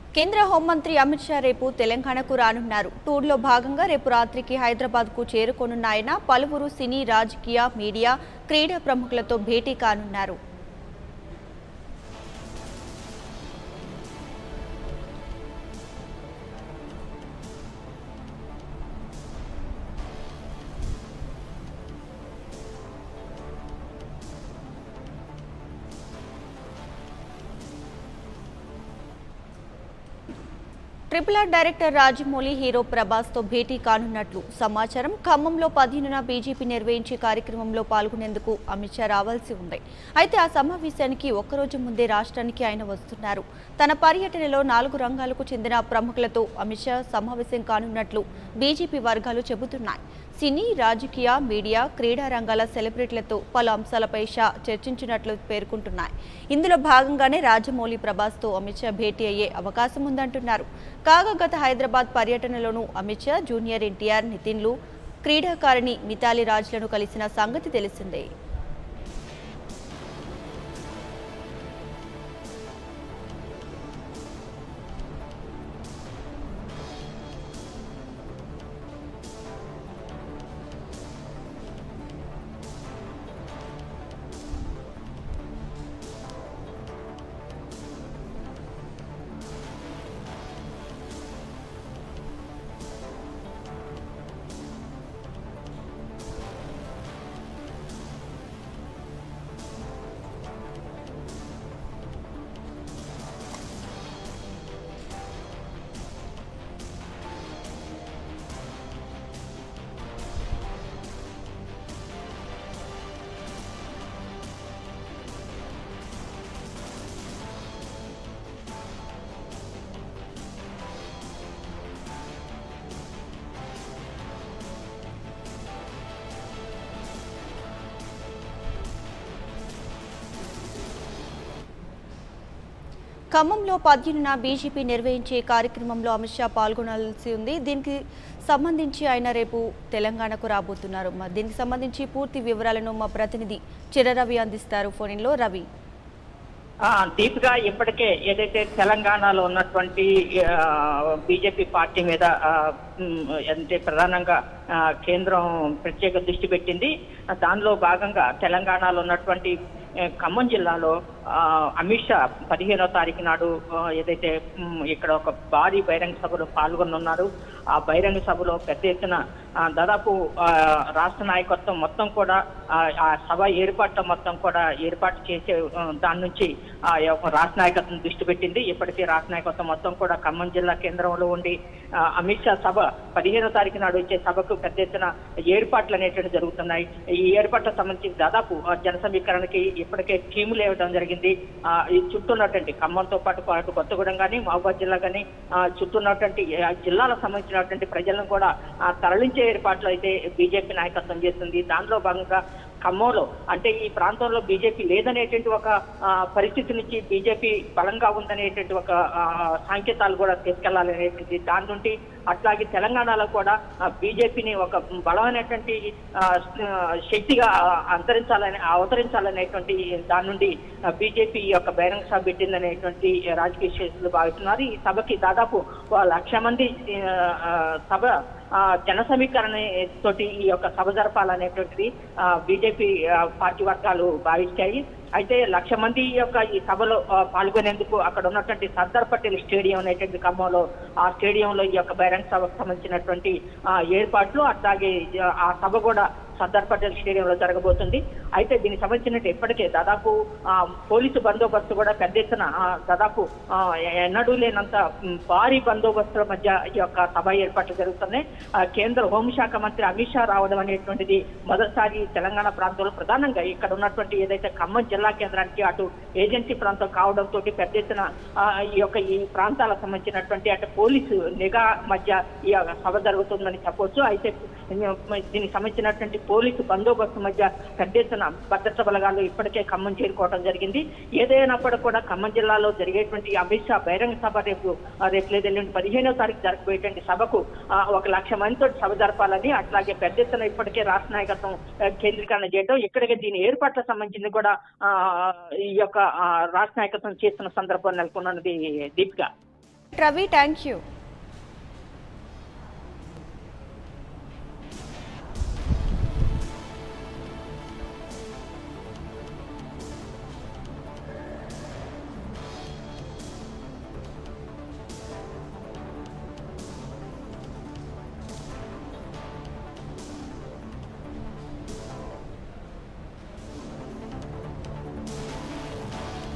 కేంద్ర హోంమంత్రి అమిత్ షా రేపు తెలంగాణకు రానున్నారు టూర్లో భాగంగా రేపు రాత్రికి హైదరాబాద్కు చేరుకోనున్న ఆయన పలువురు సినీ రాజకీయ మీడియా క్రీడా ప్రముఖులతో భేటీ కానున్నారు triple R director Rajamouli hero Prabhas తో భేటీ కానున్నట్లు సమాచారం ఖమ్మంలో పదిహేనున బీజేపీ నిర్వహించే కార్యక్రమంలో పాల్గొనేందుకు అమిత్ షా రావాల్సి ఉంది అయితే ఆ సమావేశానికి ఒక్కరోజు ముందే రాష్ట్రానికి ఆయన వస్తున్నారు తన పర్యటనలో నాలుగు రంగాలకు చెందిన ప్రముఖులతో అమిత్ షా సమావేశం కానున్నట్లు బీజేపీ వర్గాలు చెబుతున్నాయి సినీ రాజకీయ మీడియా క్రీడా రంగాల సెలబ్రిటీలతో పలు అంశాలపై షా చర్చించినట్లు పేర్కొంటున్నాయి ఇందులో భాగంగానే రాజమౌళి ప్రభాస్తో అమిత్ షా భేటీ అయ్యే అవకాశం ఉందంటున్నారు కాగా గత హైదరాబాద్ పర్యటనలోనూ అమిత్ షా జూనియర్ ఎన్టీఆర్ నితిన్లు క్రీడాకారిణి మితాలి రాజ్లను కలిసిన సంగతి తెలిసిందే ఖమ్మంలో పద్దెనిమిదిన బీజేపీ నిర్వహించే కార్యక్రమంలో అమిత్ షా పాల్గొనాల్సి ఉంది దీనికి సంబంధించి ఆయన రేపు తెలంగాణకు రాబోతున్నారు మరి దీనికి సంబంధించి పూర్తి వివరాలను మా ప్రతినిధి చిరరవి అందిస్తారు ఫోన్లో రవి ఆ, దీపిక ఇప్పటికే ఏదైతే తెలంగాణలో ఉన్నటువంటి బీజేపీ పార్టీ మీద ఆ, ఉమ్, అంటే ప్రధానంగా ఆ, కేంద్రం ప్రత్యేక దృష్టి పెట్టింది ఆ, దానిలో భాగంగా తెలంగాణలో ఉన్నటువంటి ఆ, ఖమ్మం జిల్లాలో ఆ, అమిత్ షా పదిహేనో తారీఖు నాడు ఆ, ఏదైతే ఉమ్, ఇక్కడ ఒక భారీ బహిరంగ సభలో పాల్గొనున్నారు ఆ బహిరంగ సభలో పెద్ద ఎత్తున ఆ, దాదాపు ఆ, రాష్ట్ర నాయకత్వం మొత్తం కూడా ఆ, ఆ సభ ఏర్పాట్ల మొత్తం కూడా ఏర్పాటు చేసే ఆ, దాని నుంచి ఆ యొక్క రాష్ట్ర నాయకత్వం దృష్టి పెట్టింది ఇప్పటికే రాష్ట్ర నాయకత్వం మొత్తం కూడా ఖమ్మం జిల్లా కేంద్రంలో ఉండి ఆ, అమిత్ షా సభ పదిహేనో తారీఖు నాడు వచ్చే సభకు పెద్ద ఎత్తున ఏర్పాట్లు అనేటువంటి జరుగుతున్నాయి ఈ ఏర్పాట్లకు సంబంధించి దాదాపు ఆ, జన సమీకరణకి ఇప్పటికే టీములు ఇవ్వడం జరిగింది ఆ, ఈ చుట్టూ ఉన్నటువంటి ఖమ్మంతో పాటు పాటు కొత్తగూడెం కానీ మహబూబాద్ జిల్లా కానీ చుట్టూ ఉన్నటువంటి ఆ, జిల్లాలకు సంబంధించినటువంటి ప్రజలను కూడా ఆ, తరలించే ఏర్పాట్లు అయితే బీజేపీ నాయకత్వం చేస్తుంది దానిలో భాగంగా ఖమ్మంలో అంటే ఈ ప్రాంతంలో బీజేపీ లేదనేటువంటి ఒక ఆ, పరిస్థితి నుంచి బీజేపీ బలంగా ఉందనేటువంటి ఒక ఆ, సంకేతాలు కూడా తీసుకెళ్లాలనేటువంటి దాని నుండి అట్లాగే తెలంగాణలో కూడా ఆ, బీజేపీని ఒక బలమైనటువంటి ఆ, శక్తిగా అంతరించాలని అవతరించాలనేటువంటి దాని నుండి ఆ, బీజేపీ ఈ యొక్క బహిరంగ సభ పెట్టిందనేటువంటి రాజకీయ శక్తులు భావిస్తున్నారు ఈ సభకి దాదాపు ఓ లక్ష మంది ఆ, ఆ, సభ ఆ, జన సమీకరణ తోటి ఈ యొక్క సభ జరపాలనేటువంటిది ఆ, బీజేపీ ఆ, పార్టీ వర్గాలు భావిస్తాయి అయితే లక్ష మంది యొక్క ఈ సభలో ఆ, పాల్గొనేందుకు అక్కడ ఉన్నటువంటి సర్దార్ పటేల్ స్టేడియం అనేటువంటి ఖమ్మంలో ఆ స్టేడియంలో ఈ యొక్క బహిరంగ సభకు సంబంధించినటువంటి ఆ, ఏర్పాట్లు అట్లాగే ఆ, ఆ సభ కూడా సర్దార్ పటేల్ స్టేడియంలో జరగబోతుంది అయితే దీనికి సంబంధించినట్టు ఇప్పటికే దాదాపు ఆ, పోలీసు బందోబస్తు కూడా పెద్ద ఎత్తున ఆ, దాదాపు ఆ, ఎన్నడూ లేనంత ఉమ్, భారీ బందోబస్తుల మధ్య ఈ యొక్క సభ ఏర్పాట్లు జరుగుతున్నాయి ఆ, కేంద్ర హోంశాఖ మంత్రి అమిత్ షా రావడం అనేటువంటిది మొదటిసారి తెలంగాణ ప్రాంతంలో ప్రధానంగా ఇక్కడ ఉన్నటువంటి ఏదైతే ఖమ్మం జిల్లా కేంద్రానికి అటు ఏజెన్సీ ప్రాంతం కావడంతో పెద్ద ఎత్తున ఆ, ఈ యొక్క ఈ ప్రాంతాలకు సంబంధించినటువంటి అటు పోలీసు నిఘా మధ్య ఈ యొక్క సభ జరుగుతుందని చెప్పొచ్చు అయితే దీనికి సంబంధించినటువంటి పోలీసు బందోబస్తు మధ్య పెద్ద ఎత్తున భద్రతా బలగాలు ఇప్పటికే ఖమ్మం చేరుకోవడం జరిగింది ఏదైనప్పటికీ కూడా ఖమ్మం జిల్లాలో జరిగేటువంటి అమిత్ షా బహిరంగ సభ రేపు ఆ, రేపు లేదు ఎల్లుండి పదిహేనో తారీఖు జరగబోయేటువంటి సభకు ఆ, ఒక లక్ష మందితో సభ జరపాలని అట్లాగే పెద్ద ఎత్తున ఇప్పటికే రాష్ట్ర నాయకత్వం ఆ, కేంద్రీకరణ చేయడం ఇక్కడికి దీని ఏర్పాట్లకు సంబంధించింది కూడా ఆ, ఈ యొక్క ఆ, రాష్ట్ర నాయకత్వం చేస్తున్న సందర్భం నెలకొన్నది దీపిక రవి థ్యాంక్ యూ